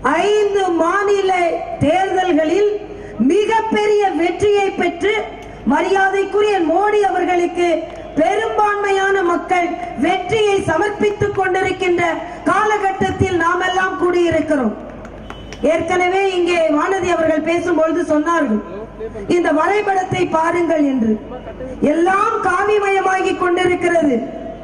ஐந்து மாநில தேர்தல்களில் மிகப்பெரிய வெற்றியை பெற்று மரியாதைக்குரிய மோடி அவர்களுக்கு பெரும்பான்மையான மக்கள் வெற்றியை சமர்ப்பித்துக் கொண்டிருக்கின்ற காலகட்டத்தில் நாமெல்லாம் கூடியிருக்கிறோம் ஏற்கனவே இங்கே வானதி அவர்கள் பேசும்பொழுது சொன்னார்கள் இந்த வரைபடத்தை பாருங்கள் என்று எல்லாம் காவிமயமாகி கொண்டிருக்கிறது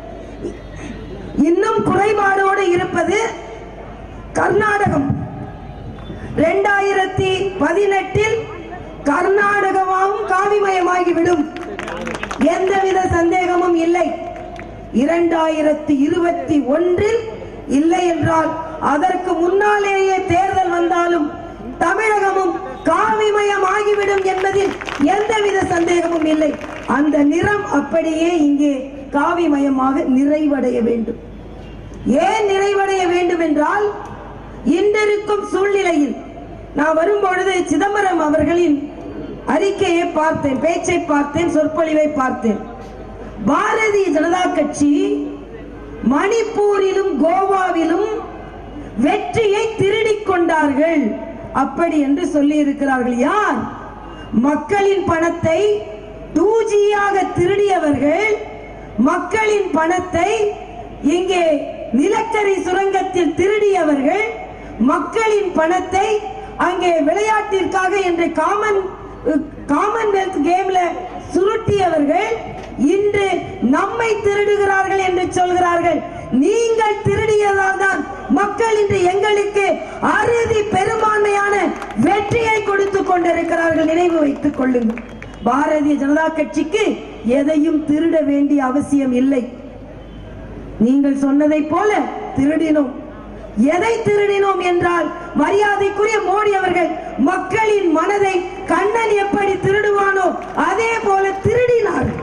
இன்னும் குறைபாடோடு இருப்பது கர்நாடகம் இரண்டாயிரத்தி பதினெட்டில் கர்நாடகமாவும் காவிமயமாகிவிடும் எந்தவித சந்தேகமும் இல்லை இரண்டாயிரத்தி இருபத்தி ஒன்றில் இல்லை என்றால் அதற்கு முன்னாலேயே தேர்தல் வந்தாலும் தமிழகமும் காவிமயம் ஆகிவிடும் என்பதில் எந்தவித சந்தேகமும் இல்லை அந்த நிறம் அப்படியே இங்கே காவிமயமாக நிறைவடைய வேண்டும் ஏன் நிறைவடைய வேண்டும் என்றால் இன்றிருக்கும் சூழ்நிலையில் நான் வரும்பொழுது சிதம்பரம் அவர்களின் அறிக்கையை பார்த்தேன் பேச்சை பார்த்தேன் சொற்பொழிவை பார்த்தேன் பாரதிய ஜனதா கட்சி மணிப்பூரிலும் கோவாவிலும் வெற்றியை திருடிக் கொண்டார்கள் அப்படி என்று சொல்லி இருக்கிறார்கள் யார் மக்களின் பணத்தை டூஜியாக திருடியவர்கள் மக்களின் பணத்தை இங்கே நிலக்கரி சுரங்கத்தில் திருடியவர்கள் மக்களின் பணத்தை அங்கே விளையாட்டிற்காக என்று காமன் காமன்வெல்த் கேம்ல சுருட்டியவர்கள் இன்று நம்மை திருடுகிறார்கள் என்று சொல்கிறார்கள் நீங்கள் திருடியதால் தான் மக்கள் இன்று எங்களுக்கு அறுதி பெரும்பான்மையான வெற்றியை கொடுத்துக் கொண்டிருக்கிறார்கள் நினைவு வைத்துக் கொள்ளுங்கள் பாரதிய ஜனதா கட்சிக்கு எதையும் திருட வேண்டிய அவசியம் இல்லை நீங்கள் சொன்னதைப் போல திருடினோம் எதை திருடினோம் என்றால் மரியாதைக்குரிய மோடி அவர்கள் மக்களின் மனதை கண்ணன் எப்படி திருடுவானோ அதே போல திருடினார்கள்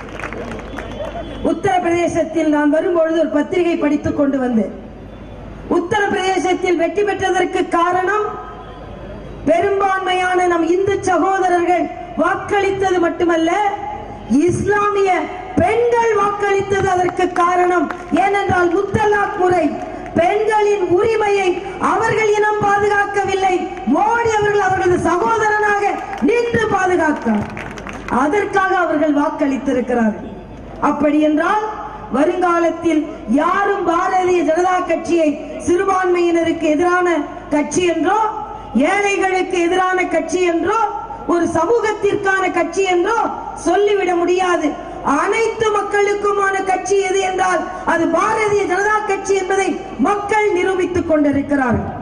உத்தரப்பிரதேசத்தில் நான் வரும்பொழுது ஒரு பத்திரிகை படித்துக் கொண்டு வந்தேன் உத்தரப்பிரதேசத்தில் வெற்றி பெற்றதற்கு காரணம் பெரும்பான்மையான நம் இந்து சகோதரர்கள் வாக்களித்தது மட்டுமல்ல இஸ்லாமிய பெண்கள் வாக்களித்தது அதற்கு காரணம் ஏனென்றால் முத்தலாக் முறை பெண்களின் உரிமையை அவர்கள் இனம் பாதுகாக்கவில்லை மோடி அவர்கள் அவர்களது சகோதரனாக நின்று பாதுகாத்தார் அதற்காக அவர்கள் வாக்களித்திருக்கிறார்கள் அப்படி என்றால் வருங்காலத்தில் யாரும் பாரதிய ஜனதா கட்சியை சிறுபான்மையினருக்கு எதிரான கட்சி என்றோ ஏழைகளுக்கு எதிரான கட்சி என்றோ ஒரு சமூகத்திற்கான கட்சி என்றோ சொல்லிவிட முடியாது அனைத்து மக்களுக்குமான கட்சி எது என்றால் அது பாரதிய ஜனதா கட்சி என்பதை மக்கள் நிரூபித்துக் கொண்டிருக்கிறார்கள்